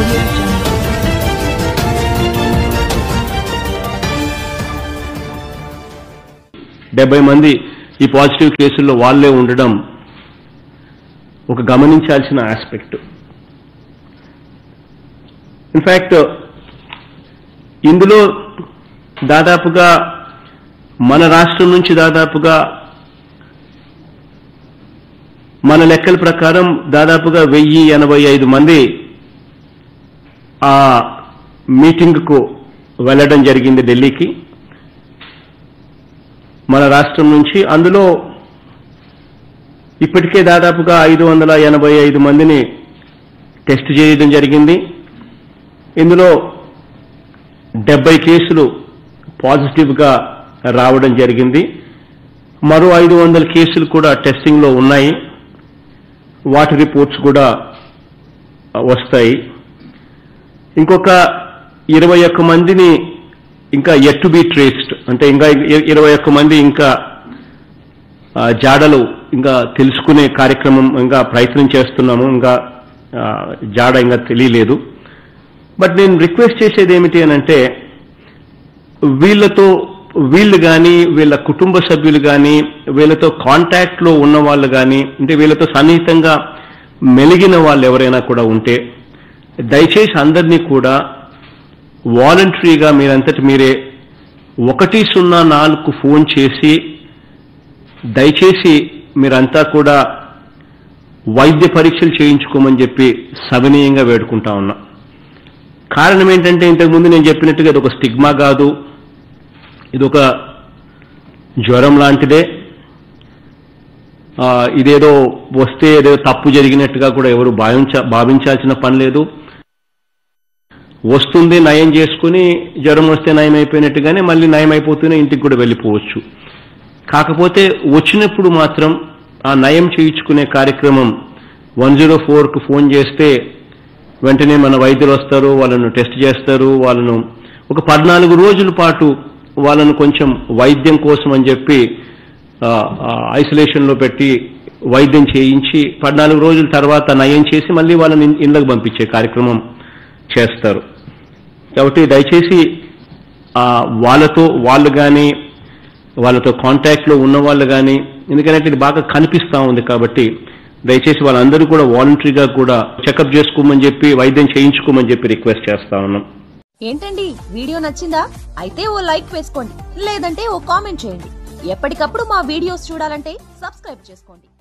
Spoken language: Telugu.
audio jungle. డెబ్బై మంది ఈ పాజిటివ్ కేసుల్లో వాళ్ళే ఉండడం ఒక గమనించాల్సిన ఆస్పెక్ట్ ఇన్ఫ్యాక్ట్ ఇందులో దాదాపుగా మన రాష్ట్రం నుంచి దాదాపుగా మన లెక్కల ప్రకారం దాదాపుగా వెయ్యి ఎనభై ఐదు మంది ఆ మీటింగ్కు వెళ్ళడం జరిగింది ఢిల్లీకి మన రాష్ట్రం నుంచి అందులో ఇప్పటికే దాదాపుగా ఐదు వందల ఎనభై ఐదు మందిని టెస్ట్ చేయడం జరిగింది ఇందులో డెబ్బై కేసులు పాజిటివ్గా రావడం జరిగింది మరో ఐదు వందల కేసులు కూడా టెస్టింగ్లో ఉన్నాయి వాటి రిపోర్ట్స్ కూడా వస్తాయి ఇంకొక ఇరవై ఒక్క మందిని ఇంకా ఎట్ టు బి ట్రేస్డ్ అంటే ఇంకా ఇ- ఇరవై ఒక్క మంది ఇంకా ఆ, జాడలు ఇంకా తెలుసుకునే కార్యక్రమం ఇంకా ప్రయత్నం చేస్తున్నాము ఇంకా ఆ, జాడ ఇంకా తెలియలేదు బట్ నేను రిక్వెస్ట్ చేసేది ఏమిటి అని అంటే వీళ్ళతో వీళ్ళు కానీ వీళ్ళ కుటుంబ సభ్యులు కానీ వీళ్ళతో కాంటాక్ట్లో ఉన్న వాళ్ళు కానీ అంటే వీళ్ళతో సన్నిహితంగా మెలిగిన వాళ్ళు ఎవరైనా కూడా ఉంటే దయచేసి అందరినీ కూడా వాలంటరీగా మీరంతటి మీరే ఒకటి సున్నా నాలుగు ఫోన్ చేసి దయచేసి మీరంతా కూడా వైద్య పరీక్షలు చేయించుకోమని చెప్పి సవినీయంగా వేడుకుంటా ఉన్నా కారణం ఏంటంటే ఇంతకుముందు నేను చెప్పినట్టుగా ఇది ఒక స్టిగ్మా కాదు ఇది ఒక జ్వరం లాంటిదే ఆ, ఇదేదో వస్తే ఏదో తప్పు జరిగినట్టుగా కూడా ఎవరు భావించ భావించాల్సిన పని లేదు వస్తుంది నయం చేసుకుని జ్వరం వస్తే నయం అయిపోయినట్టుగానే మళ్ళీ నయం అయిపోతూనే ఇంటికి కూడా వెళ్ళిపోవచ్చు కాకపోతే వచ్చినప్పుడు మాత్రం ఆ నయం చేయించుకునే కార్యక్రమం వన్ జీరో ఫోర్కు ఫోన్ చేస్తే వెంటనే మన వైద్యులు వస్తారు వాళ్ళను టెస్ట్ చేస్తారు వాళ్ళను ఒక పద్నాలుగు రోజుల పాటు వాళ్ళను కొంచెం వైద్యం కోసం అని చెప్పి ఐసోలేషన్లో పెట్టి వైద్యం చేయించి పద్నాలుగు రోజుల తర్వాత నయం చేసి మళ్ళీ వాళ్ళని ఇన్- ఇళ్ళకు పంపించే కార్యక్రమం చేస్తారు కాబట్టి దయచేసి ఆ, వాళ్ళతో వాళ్ళు కానీ వాళ్ళతో కాంటాక్ట్లో ఉన్న వాళ్ళు కానీ ఎందుకంటే ఇది బాగా కనిపిస్తూ ఉంది కాబట్టి దయచేసి వాళ్ళందరూ కూడా వాలంటరీగా కూడా చెకప్ చేసుకోమని చెప్పి వైద్యం చేయించుకోమని చెప్పి రిక్వెస్ట్ చేస్తా ఉన్నాం ఏంటండి వీడియో నచ్చిందా అయితే ఓ లైక్ వేసుకోండి లేదంటే ఓ కామెంట్ చేయండి ఎప్పటికప్పుడు మా వీడియోస్ చూడాలంటే సబ్స్క్రైబ్ చేసుకోండి